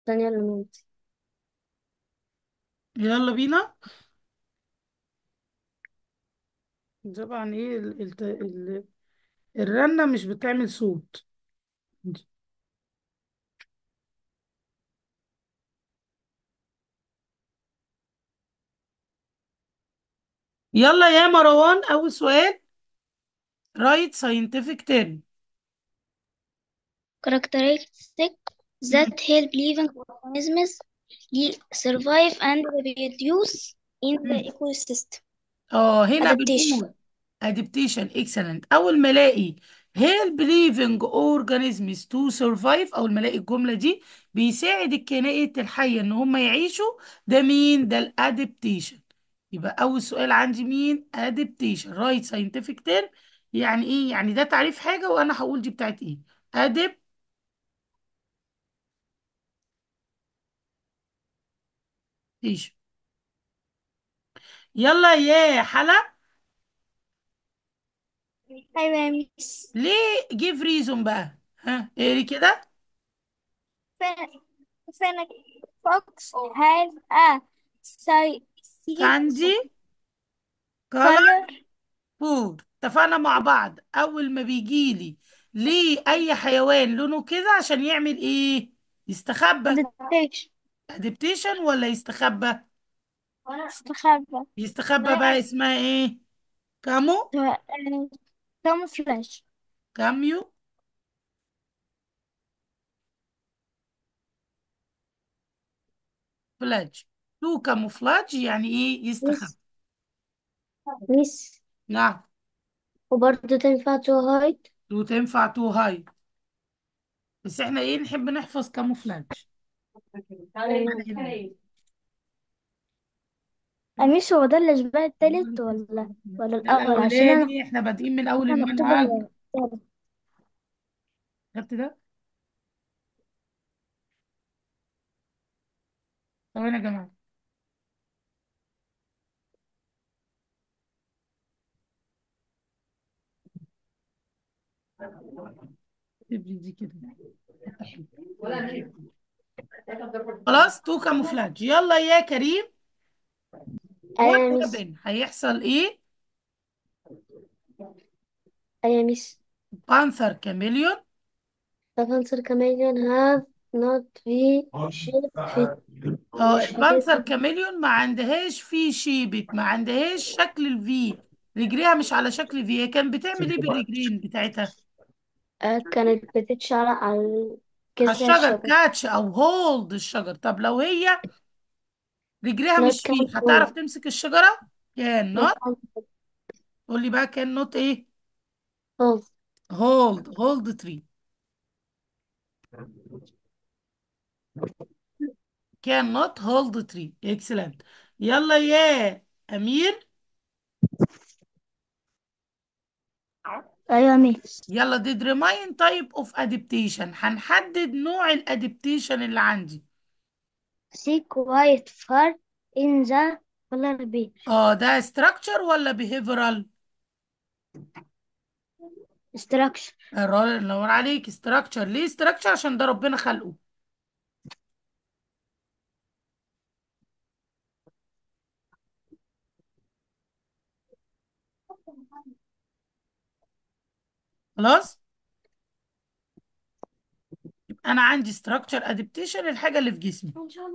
ثانية لمامتي يلا بينا طبعا ايه ال... ال... ال... الرنة مش بتعمل صوت يلا يا مروان اول سؤال رايت scientific term characteristic that help living organisms li- survive and reproduce in the مم. ecosystem. اه هنا Adaptation. بنقول adaptation excellent اول ما الاقي help living organisms to survive اول ما الاقي الجمله دي بيساعد الكائنات الحيه ان هم يعيشوا ده مين ده الادابتيشن يبقى اول سؤال عندي مين adaptation right scientific term يعني ايه يعني ده تعريف حاجه وانا هقول دي بتاعت ايه adaptation يلا يا حلا أيوة يا ميس ليه give reason بقى ها اقري كده Fennec fox has a si- six كاندي color color فود اتفقنا مع بعض اول ما بيجيلي ليه اي حيوان لونه كده عشان يعمل ايه يستخبى adaptation ادابتيشن ولا يستخبى استخبى يستخبى بقى اسمها ايه كامو camouflage كاميو فلاج تو كاموفلاج يعني ايه يستخبى ميس ميس نعم وبرضه تنفع تو هايت تو تنفع تو هاي بس احنا ايه نحب نحفظ كاموفلاج أميس هو ده الأشباه التالت ولا ولا ده الأول عشان أنا الاولاني احنا بادئين من اول أنا مكتوبة المنهج التالت خدت ده ثواني يا جماعه تبري دي كده خلاص تو كاموفلاج يلا يا كريم أيوة وات يا ميس هابن هيحصل ايه أيوة يا ميس بانثر كاميليون The cancer chameleon have not V shape fit اه مش البانثر هتبقى كاميليون ما عندهاش في شيبت ما عندهاش شكل الفي رجليها مش على شكل في هي كانت بتعمل ايه بالرجلين بتاعتها آه، كانت بتتشعلق على على جذع الشجر الشجر كاتش او هولد الشجر طب لو هي رجليها not مش can فيه هتعرف hold تمسك الشجرة كان not نوت can قول لي بقى كان نوت ايه hold هولد هولد تري كان نوت هولد تري اكسلنت يلا يا امير أيوة يا ميس يلا determine type of adaptation هنحدد نوع الادابتيشن اللي عندي seek white fur in the color beige اه ده structure ولا behavioral structure الله ينور عليك structure ليه structure عشان ده ربنا خلقه خلاص يبقى انا عندي structure adaptation الحاجة اللي في جسمي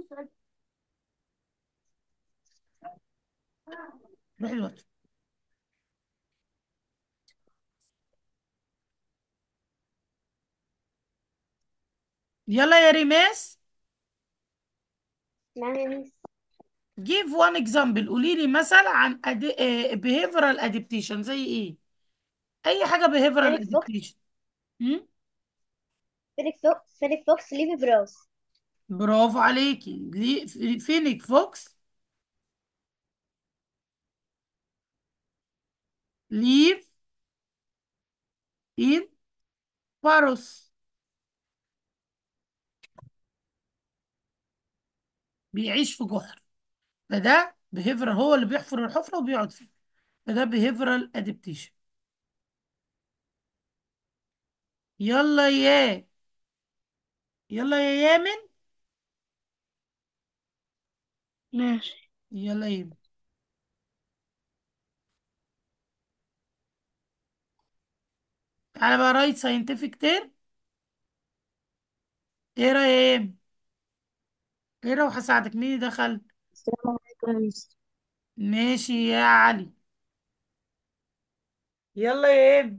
روح الوقت يلا يا ريماس نعم يا ميس give one example قولي لي مثل عن أد... آه، behavioral adaptation زي ايه اي حاجة behavioral فينيك فوكس adaptation هم؟ فينيك فوكس فينيك فوكس ليفي براوس برافو عليكي ليه فينيك فوكس live in Paros بيعيش في جحر فده behavioral هو اللي بيحفر الحفرة وبيقعد فيها فده behavioral adaptation يلا يا يلا يا يامن ماشي يلا ايه تعالى بقى رايت ساينتفك تير اقرا يا ايه اقرا وهساعدك مين دخل السلام عليكم يا مستر ماشي يا علي يلا يا ايه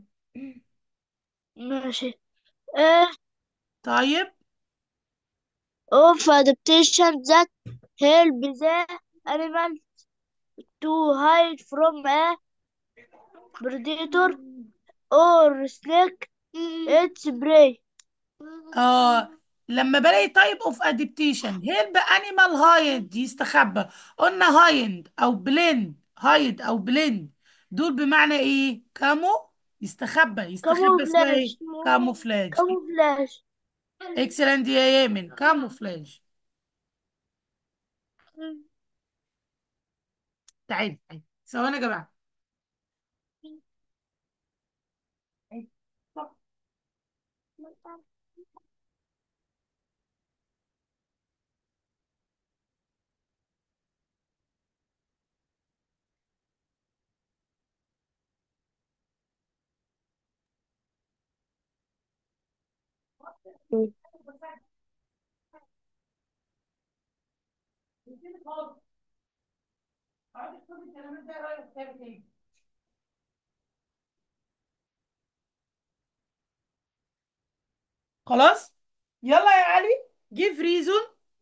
ماشي آه طيب of adaptation that help the animal to hide from a predator or snake its prey اه لما بلاقي تايب اوف ادابتيشن هيلب انيمال هايد يستخبى قلنا هايند او بلند هايد او بلند دول بمعنى ايه كامو يستخبى يستخبى اسمها ايه camouflage كاموفلاج camouflage اكسلنت يا يامن كاموفلاج تعالي تعالي ثواني يا جماعه خلاص يلا يا علي جيف ريزون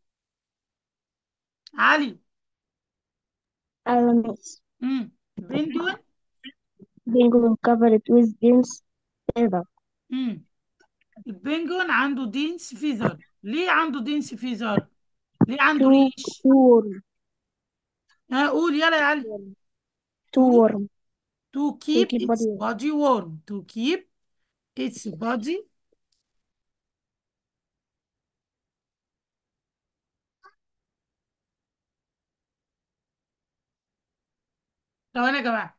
علي elements امم بنجوين being covered with dense feather امم البنجوين عنده دينس فيزر ليه عنده دينس فيزر ليه عنده to ريش warm ها قول يلا يا علي to warm to keep keep its body warm. body warm to keep its body ثواني يا جماعة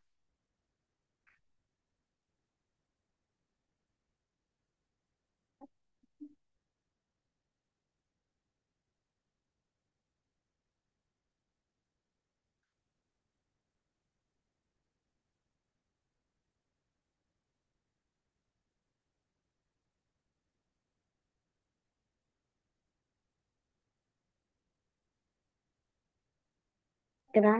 كده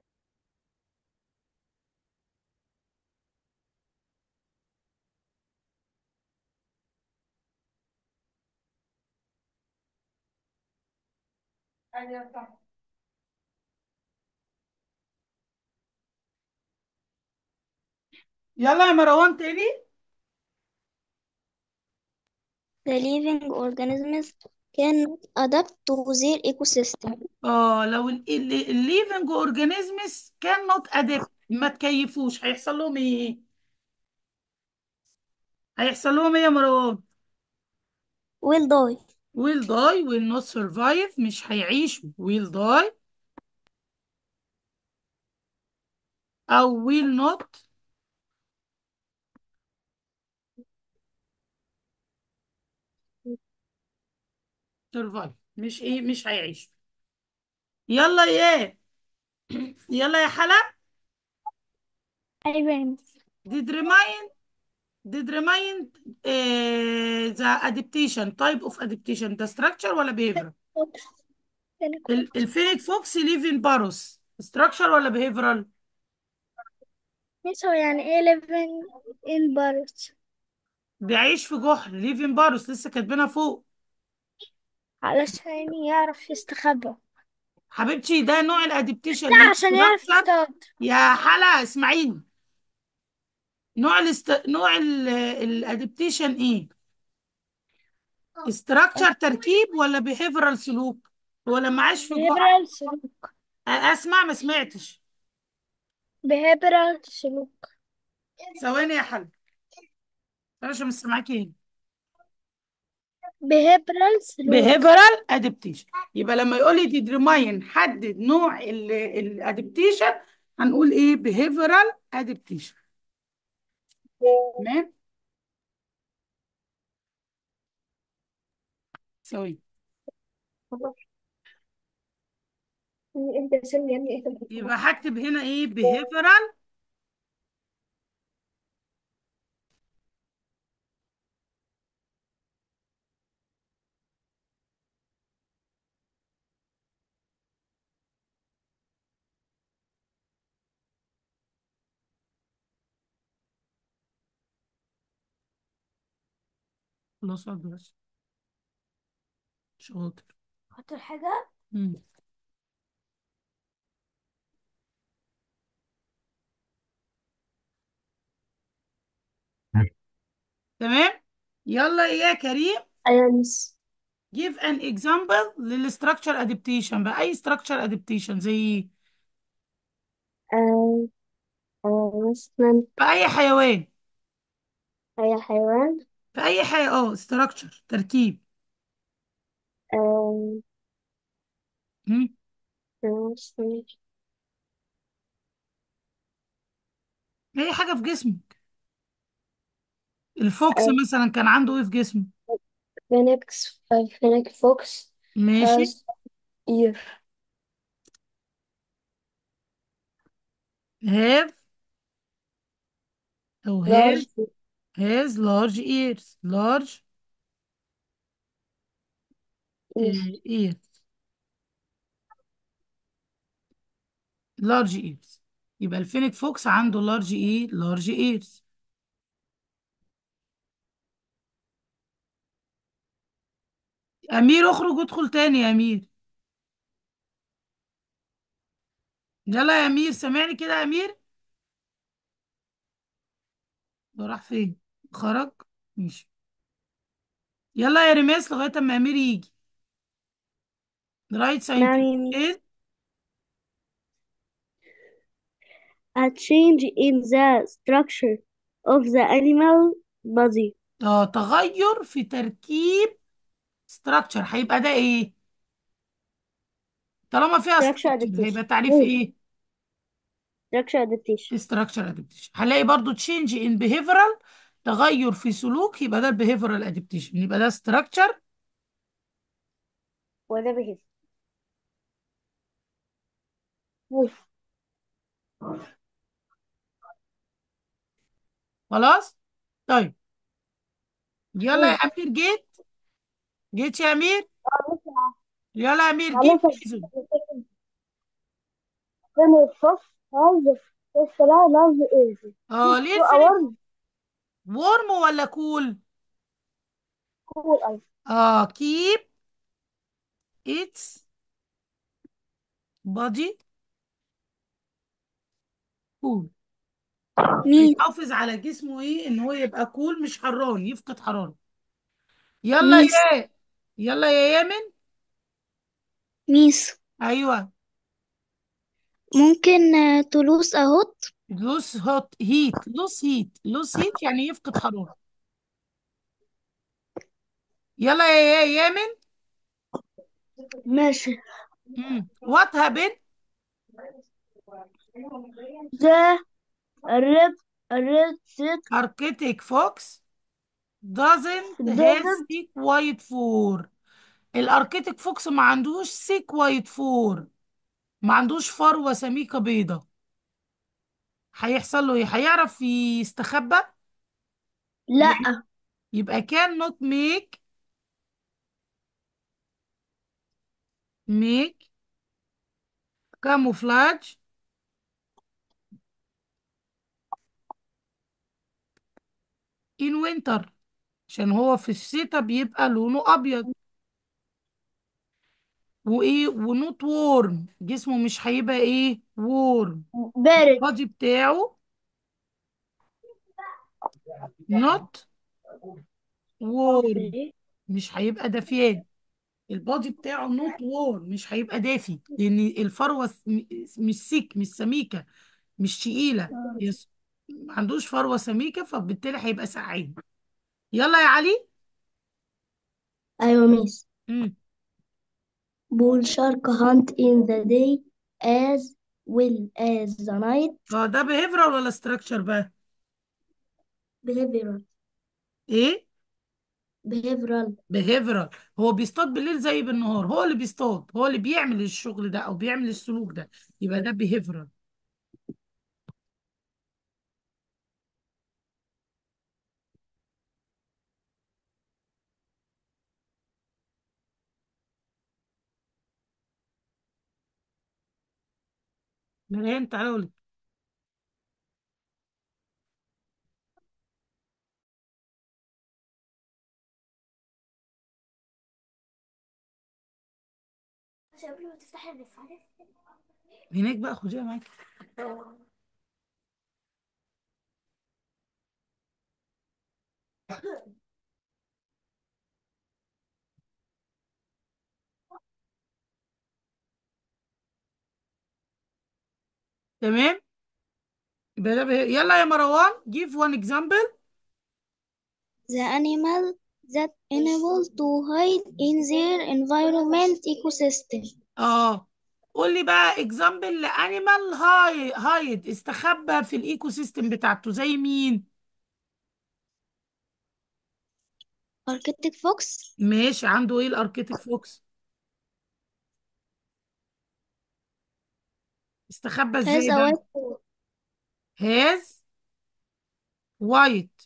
يلا يا مروان تاني the living organisms cannot adapt to their ecosystem اه لو الليفنج اورجانيزمز كان نوت ادابت ما تكيفوش هيحصل لهم ايه هيحصل لهم ايه يا مروان will die will die will not survive مش هيعيشوا will die او will not survive مش ايه مش هيعيشوا يلا يا يلا يا حلا أيوة يا مس did remind did remind uh, the adaptation type of adaptation the structure ولا behavior ال- الفينيك فوكس ليفين باروس structure ولا behavioral مش هو يعني ايه living in burrows بيعيش في جحر ليفين باروس لسه كاتبينها فوق علشان يعرف يستخبى حبيبتي ده نوع الادابتيشن لا عشان يعرف structure يصطاد يا حلا اسمعيني نوع الاست... نوع الادابتيشن ايه استراكشر تركيب ولا behavioral سلوك هو لما عاش في جحر behavioral سلوك اسمع ما سمعتش behavioral سلوك ثواني يا حلا انا مش سامعاكي هنا behavioral سلوك behavioral adaptation يبقى لما يقول لي determine حدد نوع الادابتيشن هنقول ايه behavioral adaptation تمام ثواني انت سمي يا ابني اكتب يبقى هكتب هنا ايه behavioral خلاص اقعد بس شاطر خاطر حاجة مم. تمام يلا يا كريم ايوه مس give an example للستراكشر adaptation بقى اي structure adaptation زي ايه آه آه مثلا في اي حيوان أي حيوان في اي حاجه اه structure تركيب آه مم. مثلا اي حاجه في جسمك الفوكس آه مثلا كان عنده ايه في جسمه فينيكس فينيك فوكس ماشي has ear have او have large has large ears large ear uh, ears large ears يبقى الفينيك فوكس عنده large ايه large ears امير اخرج وادخل تاني يا امير يلا يا امير سامعني كده يا امير ده راح فين خرج ماشي يلا يا ريماس لغايه اما امير يجي رايت نعم ساينتفك يا ميس ايه A change in the structure of the animal body اه تغير في تركيب structure هيبقى ده ايه طالما فيها structure structure هيبقى adaptation تعريف ايه structure adaptation structure adaptation هنلاقي برضو change in behavioral تغير في سلوك يبقى ده behavioral adaptation يبقى ده structure وده بهذا خلاص طيب يلا يا امير جيت جيت يا امير يلا يا امير جيب معلش ريزون فينيك فوكس has extra large ears اه ليه تو الفينيك hours وورم ولا كول cool أوي اه keep its body cool ميس يحافظ على جسمه ايه ان هو يبقى كول مش حران يفقد حرارة يلا ميس يا يلا يا يامن ميس ايوه ممكن آه، to lose a hot لوس هوت هيت لوس هيت لوس هيت يعني يفقد حرارة يلا يا يا يامن ماشي امم وات هابن the red red set arctic fox doesn't has doesn't thick white fur الاركتيك فوكس ما عندوش سيك وايت فور ما عندوش فروة سميكة بيضة هيحصل له ايه هيعرف يستخبى يعني لا يبقى كان not make make camouflage in winter عشان هو في الشتاء بيبقى لونه ابيض وايه ونوت وورم جسمه مش هيبقى ايه وورم بارد البادي بتاعه not وورم مش هيبقى دافيان البادي بتاعه نوت وور مش هيبقى دافي لان الفروه س- م- مش سيك مش سميكه مش تقيله يس ما عندوش فروه سميكه فبالتالي هيبقى سعيد يلا يا علي ايوه ميس امم bull shark hunt in the day as well as the night اه ده behavioral ولا structure بقى behavioral ايه behavioral behavioral هو بيصطاد بالليل زي بالنهار هو اللي بيصطاد هو اللي بيعمل الشغل ده او بيعمل السلوك ده يبقى ده behavioral مريم تعالى قولي قبل ما تفتحي الرفاعة هناك بقى خديها معاك تمام يبقى ده به- يلا يا مروان give one example The animal that enable to hide in their environment ecosystem. اه قول لي بقى example لانيمال هاي هايد استخبى في الايكو سيستم بتاعته زي مين Arctic fox ماشي عنده ايه الاركيتك فوكس استخبى has ازاي a بقى white coat. هاز وايت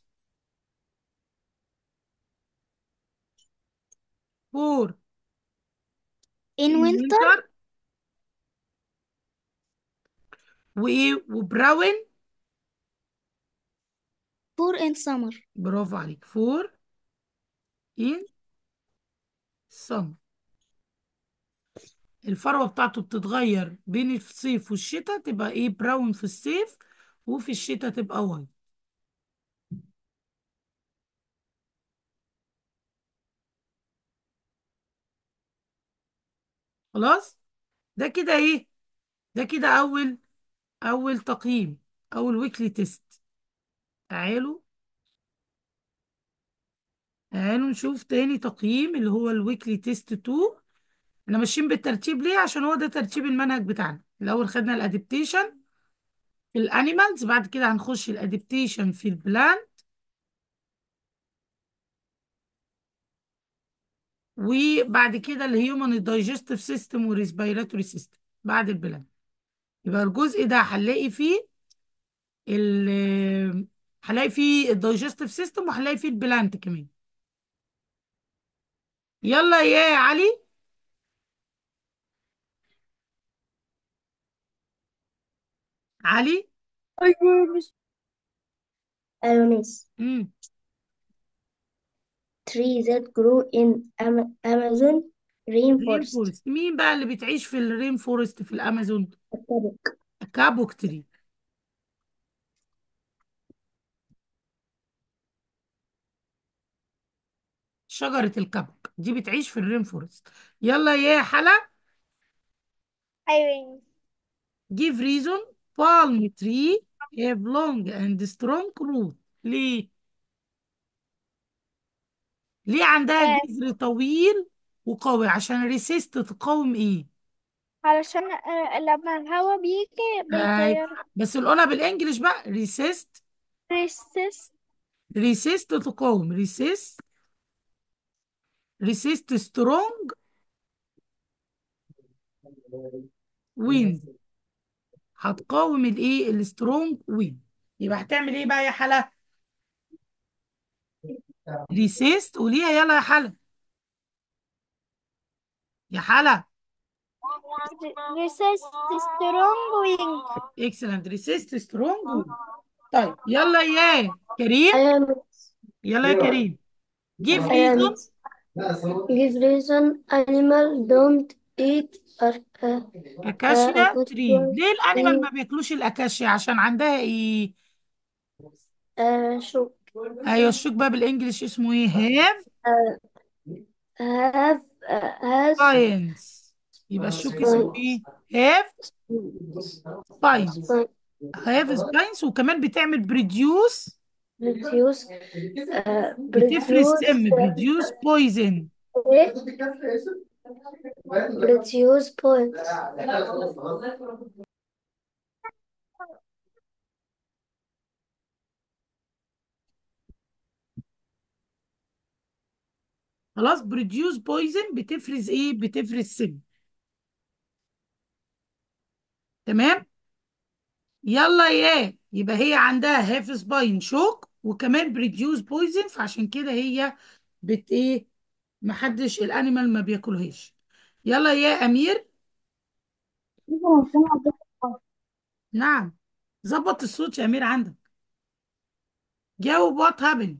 فور In winter, winter وايه وبراون fur in summer. برافو عليك فور ان سم الفروة بتاعته بتتغير بين الصيف والشتاء تبقى ايه براون في الصيف وفي الشتاء تبقى وايت خلاص ده كده ايه ده كده اول اول تقييم اول ويكلي تيست تعالوا تعالوا نشوف تاني تقييم اللي هو الويكلي تيست 2 احنا ماشيين بالترتيب ليه عشان هو ده ترتيب المنهج بتاعنا الاول خدنا الادابتيشن في الانيمالز بعد كده هنخش الادابتيشن في البلان وبعد كده الهيومن دايجستيف سيستم والريسبيراتوري سيستم بعد البلان يبقى الجزء ده هنلاقي فيه ال هنلاقي فيه الدايجستيف سيستم وهنلاقي فيه البلانت كمان يلا يا علي علي أيوة مس أيوة مس امم tree that grow in Am- Amazon رين rainforest فورست مين بقى اللي بتعيش في الرين فورست في الامازون الطبق كابوك تري شجرة الكابوك دي بتعيش في الرين فورست يلا يا حلا أيوة give reason palm tree have long and strong root ليه ليه عندها آه. جذر طويل وقوي عشان ريسيست تقاوم ايه علشان آه، لما الهوا بيجي أي. بيطير بس نقولها بالانجلش بقى ريسيست ريسيست ريسيست تقاوم ريسيست ريسيست سترونج وين هتقاوم الايه السترونج وين يبقى هتعمل ايه بقى يا حلا ريسيست قوليها يلا يا حلا يا حلا ريسيست سترونج وينج اكسلنت ريسيست سترونج وين طيب يلا يا كريم أيوة مس يلا يا كريم give أيوة reason مس give reason animal don't eat ar- uh, اكاشيا uh, تري ليه الانيمال ما tree بياكلوش الاكاشيا عشان عندها ايه uh, شو ايوه الشوك بقى بالانجلش اسمه ايه have have uh, has science يبقى الشوك اسمه ايه have spines spines have spines وكمان بتعمل بريديوس produce uh, بتفرز produce سم بريديوس بويزن إيه؟ produce points خلاص بروديوس بويزن بتفرز ايه بتفرز سم تمام يلا يا يبقى هي عندها هاف سباين شوك وكمان بريديوس بويزن فعشان كده هي بت ايه محدش الانيمال ما بياكلهاش يلا يا امير ممكن أسمع بس نعم ظبط الصوت يا امير عندك جاوب وات هابن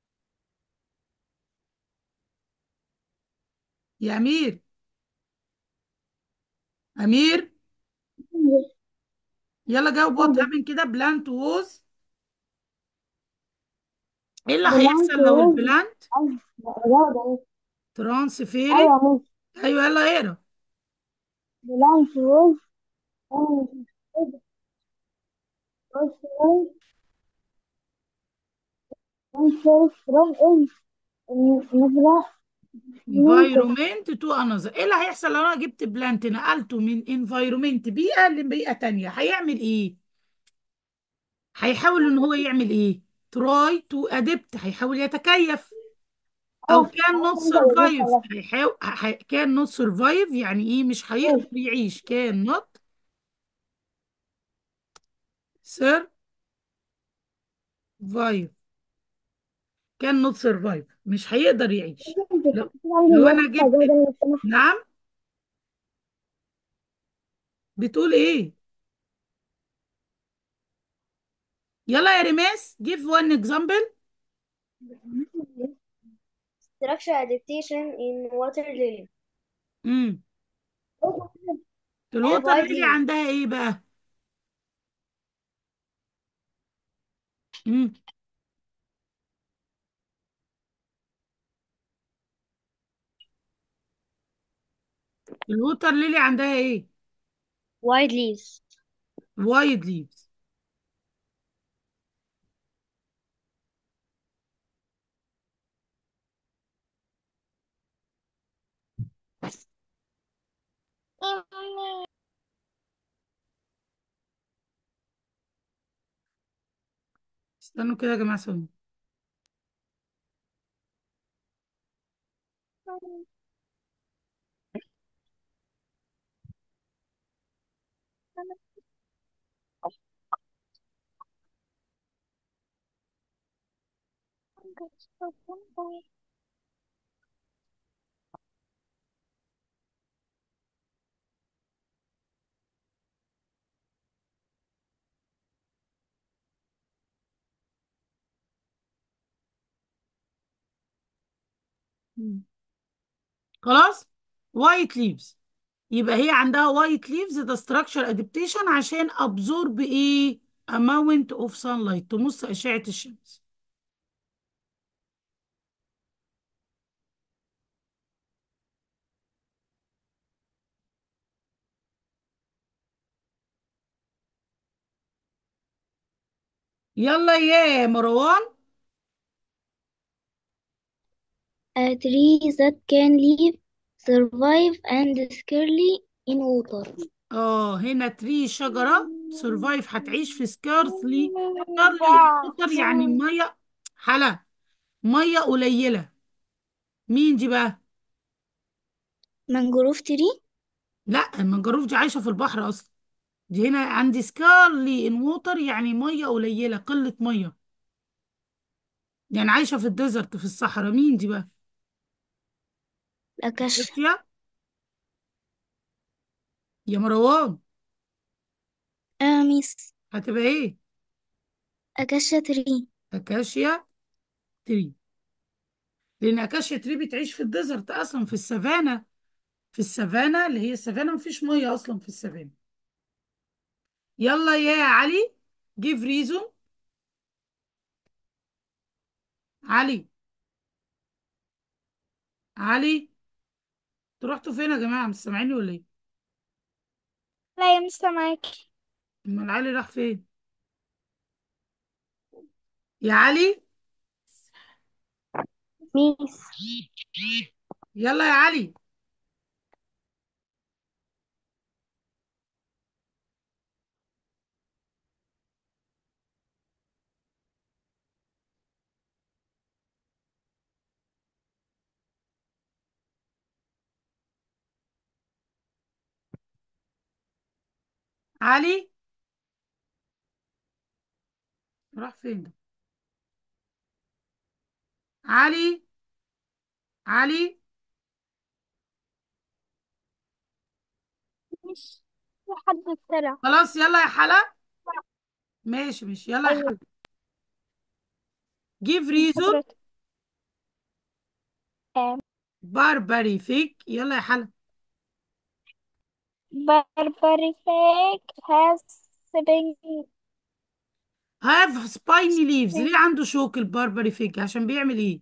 يا امير امير يلا جاوب وات هابن كده بلانت ووز ايه اللي بلانت هيحصل لو ووز البلانت أيوة إجابة ترانسفيرنج أيوة مش ايوه يلا اقرا بلانت ووز from إيه المزرعة environment to another ايه اللي هيحصل لو انا جبت بلانت نقلته من environment بيئة لبيئة تانية هيعمل ايه هيحاول ان هو يعمل ايه try to adapt هيحاول يتكيف او اه can not أنت اللي survive هيحاول ه- can not survive يعني ايه مش هيقدر يعيش can not survive can not survive مش هيقدر يعيش لو, لو انا جبت نعم بتقول ايه يلا يا ريماس give one example structure adaptation in water lily امم الوتر white ليلي leaf. عندها ايه بقى امم الوتر ليلي عندها ايه white leaves وايد ليفز استنوا كده يا جماعه ثواني مم. خلاص وايت ليفز يبقى هي عندها وايت ليفز ده structure adaptation عشان absorb ايه amount of sunlight تمص اشعه الشمس يلا يا مروان A tree that can live, survive, and scarcely in water. اه هنا تري شجرة سرفايف هتعيش في سكارثلي سكارلي ووتر يعني مية حلا مية قليلة مين دي بقى؟ mangrove tree لا المنجروف دي عايشة في البحر أصلا دي هنا عندي سكارلي ان ووتر يعني مية قليلة قلة مية يعني عايشة في الديزرت في الصحراء مين دي بقى؟ الأكاشيا أكاشيا يا مروان آه ميس هتبقى ايه؟ أكاشيا تري أكاشيا تري لأن أكاشيا تري بتعيش في الديزرت أصلا في السافانا في السافانا اللي هي السافانا مفيش مية أصلا في السافانا يلا يا علي give reason علي علي انتوا رحتوا فين يا جماعة مش سامعيني ولا ايه؟ لا يا مس معاكي امال علي راح فين؟ يا علي ميس يلا يا علي علي راح فين ده علي علي مش حد طلع خلاص يلا يا حلا ماشي ماشي يلا يا أيوة حلا give reason حضرتك آم، barbary fake يلا يا حلا Barbary fake has been have spiny leaves ليه عنده شوك الباربري فيك عشان بيعمل ايه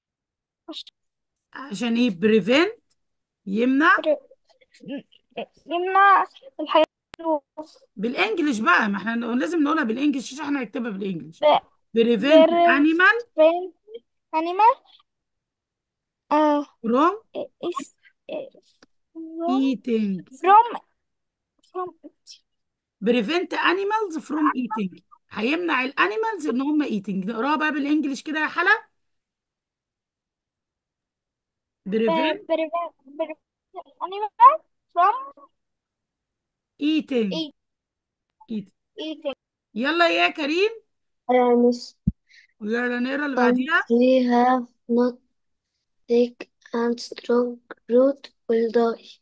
عشان ايه prevent يمنع يمنع الحياة بالانجلش بقى ما احنا لازم نقولها بالانجلش عشان احنا نكتبها بالانجلش ب- prevent animal prevent animal uh, from is from eating from from prevent animals from eating هيمنع الانيمالز ان هم eating نقراها بقى بالانجلش كده يا حلا prevent prevent prevent animal from eating eat, eat. eating يلا يا كريم يا مس ويلا نقرا اللي بعديها country have not thick and strong root will die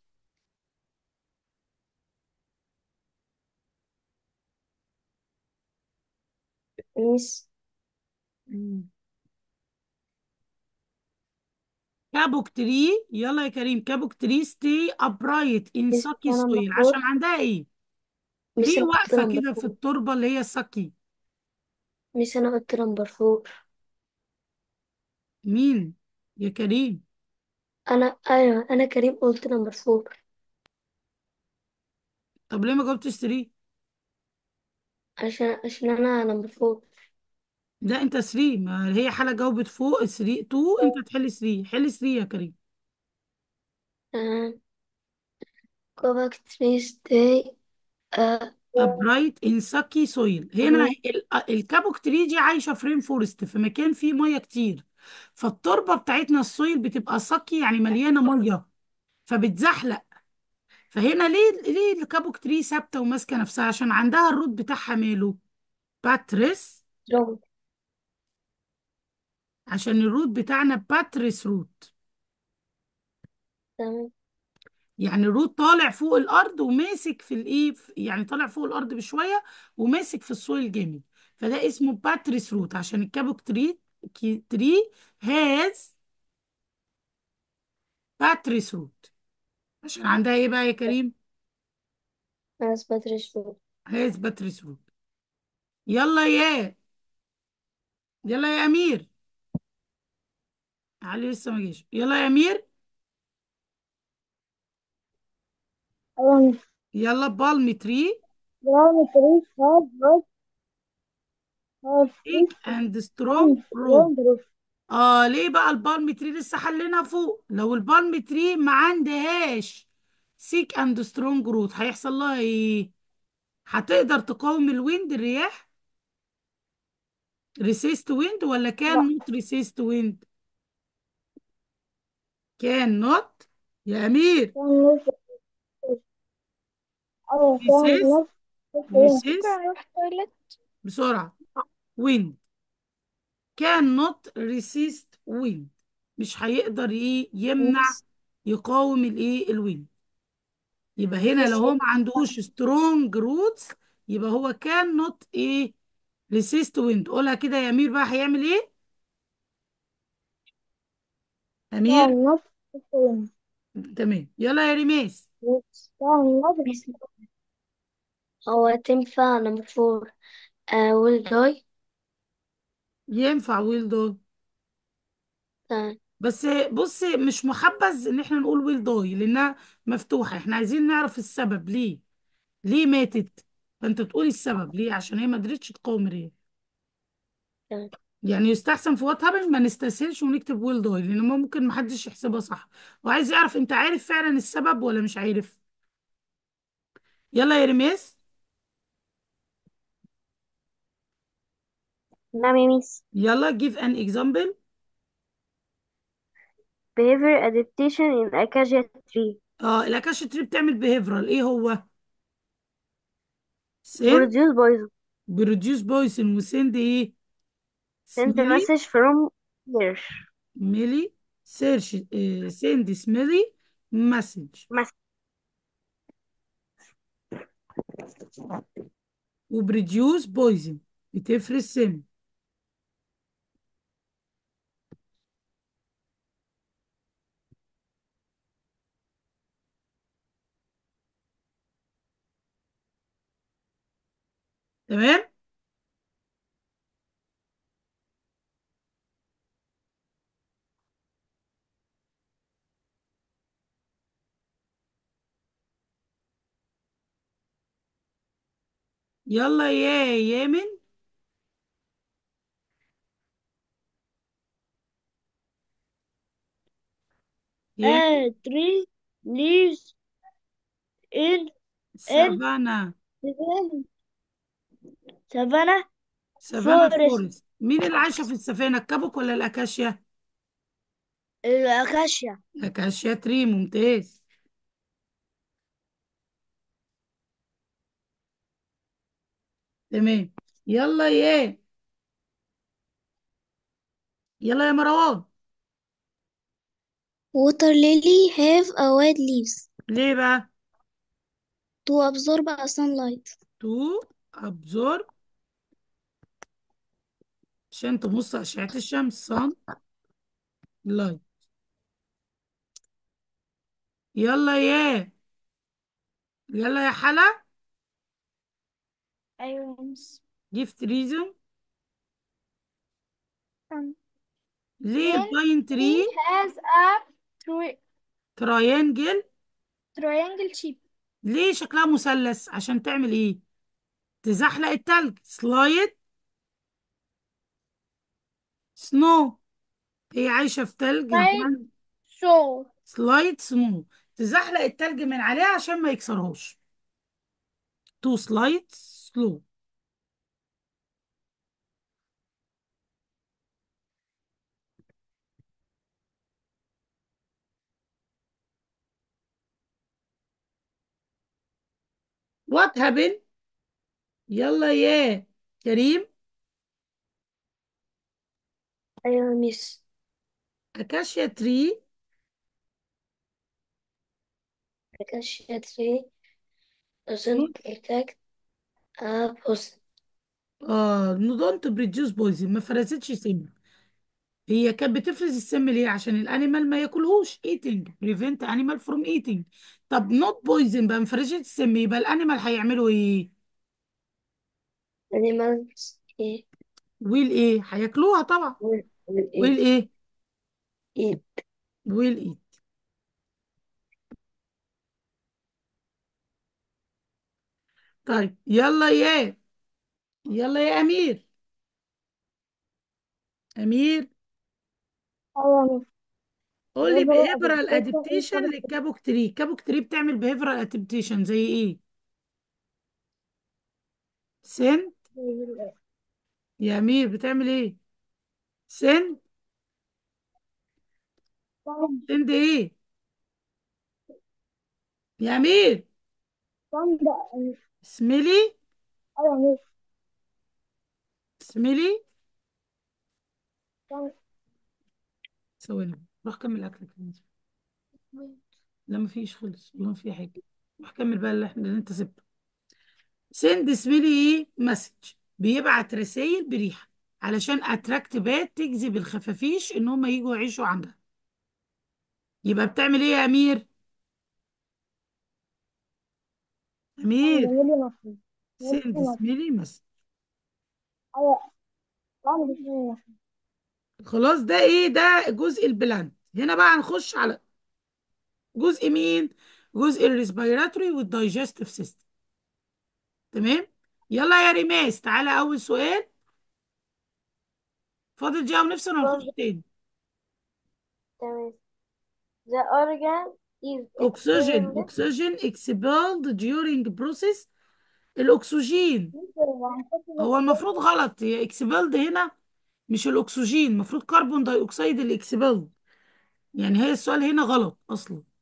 مس كابوك تري يلا يا كريم كابوك تري stay upright in مس sucky أنا soil المفروض عشان عندها ايه مس ليه أنا قلت واقفة نمبر كده في فور التربة اللي هي السكي مس أنا قلت نمبر فور مين يا كريم أنا أيوة أنا كريم قلت نمبر فور طب ليه ما جاوبتش تري عشان عشان أنا نمبر فور لا انت 3 ما هي حالة جاوبت فوق 3 2 انت تحل 3 حل 3 يا كريم تمام go back to stay uh, upright in sucky soil هنا root ال- الكابوك تري دي عايشة في رين فورست في مكان فيه مية كتير فالتربة بتاعتنا السويل بتبقى سكي يعني مليانة مية فبتزحلق فهنا ليه ليه الكابوك تري ثابته وماسكه نفسها عشان عندها الروت بتاعها ماله باتريس strong عشان الروت بتاعنا باتريس روت تمام يعني الروت طالع فوق الارض وماسك في الايه في- يعني طالع فوق الارض بشويه وماسك في السويل جامد فده اسمه باتريس روت عشان الكابوك تري كي- تري هاز باتريس روت عشان عندها ايه بقى يا كريم أنا بدري شوي هاز باتريس روت يلا يا يلا يا امير علي لسه ما جاش يلا يا امير um, يلا بالم تري ground trees have root have thick thick and and strong root strong roots اه ليه بقى البالم تري لسه حلينها فوق لو البالم تري ما عندهاش thick and strong root هيحصل لها ايه هتقدر تقاوم الويند الرياح resist wind ولا لا كان not resist wind كان not يا امير كان نفس أيوة كان resist نفس الشيء resist أروح تويلت بسرعة wind cannot resist wind مش هيقدر ايه يمنع مس يقاوم الايه الويند يبقى هنا مس لو هو ما عندهوش strong roots يبقى هو cannot ايه resist wind قولها كده يا امير بقى هيعمل ايه امير كان نفس الشيء تمام يلا يا ريماس مس كان نفس مس هو تنفع نمبر فور uh, will die ينفع ويل داي تمام بس بص مش محبذ ان احنا نقول ويل داي لانها مفتوحة احنا عايزين نعرف السبب ليه ليه ماتت فانت تقولي السبب ليه عشان هي ما قدرتش تقاوم الرياح تمام يعني يستحسن في وات هابن ما نستسهلش ونكتب ويل داي لان ممكن محدش يحسبها صح وعايز يعرف انت عارف فعلا السبب ولا مش عارف يلا يا ريماس نعم يا ميس يلا give an example behavior adaptation in acacia tree اه الاكاشا تري بتعمل behavioral ايه هو send produce poison produce poison وsend ايه send a smelly message from here smelly search آه، send smelly message مثلا وبروديوس بويزن بتفرز سم تمام يلا يا يامن يا A tree lives in سافانا savannah سافانا forest فورست مين اللي عايشة في السفينة الكابوك ولا الأكاشيا الأكاشيا الأكاشيا تري ممتاز تمام يلا يا يلا يا مروان water lily have a white leaves ليه بقى to absorb a sunlight تو absorb عشان تمص أشعة الشمس sun light يلا يا يلا يا حلا أيوة gift reason ليه When الباين تري has a tri- تراينجل triangle shape ليه شكلها مثلث عشان تعمل ايه تزحلق التلج سلايد سنو هي عايشة في تلج Slide. so سلايد سنو تزحلق التلج من عليها عشان ما يكسرهوش تو سلايد سلو وات هابن يلا يا كريم أيوة ميس أكاشيا تري Acacia tree doesn't protect a person اه دونت بريديوس بويزن ما فرزتش سم هي كانت بتفرز السم ليه عشان الانيمال ما ياكلهوش eating prevent animal from eating طب نوت بويزن بقى ما فرزتش السم يبقى الانيمال هيعملوا ايه animals eat ويل ايه هياكلوها طبعا will will ويل eat ايه eat ويل ايت طيب يلا يا يلا يا امير امير أيوة قول لي Behavioral behavioral adaptation adaptation للكابوك تري كابوك تري بتعمل behavioral adaptation زي ايه سن يا امير بتعمل ايه سن سند ايه يا امير سميلي أيوة سميلي ثواني روح كمل اكلك لا مفيش خلص والله ما في حاجه روح كمل بقى اللي احنا اللي انت سبته سند سميلي ايه مسج بيبعت رسائل بريحه علشان اتراكت بات تجذب الخفافيش ان هم يجوا يعيشوا عندها يبقى بتعمل ايه يا امير امير سند سميلي مسج خلاص ده ايه ده جزء البلانت هنا بقى هنخش على جزء مين جزء الريسبيراتوري والدايجستيف سيستم تمام يلا يا ريماس تعالى اول سؤال فاضل جاوب نفسي ولا نخش تاني تمام the organ is اكسجين expelled اكسجين expelled during process الاكسجين هو المفروض غلط هي expelled هنا مش الاكسجين المفروض كربون داي اكسيد اللي expelled يعني هي السؤال هنا غلط اصلا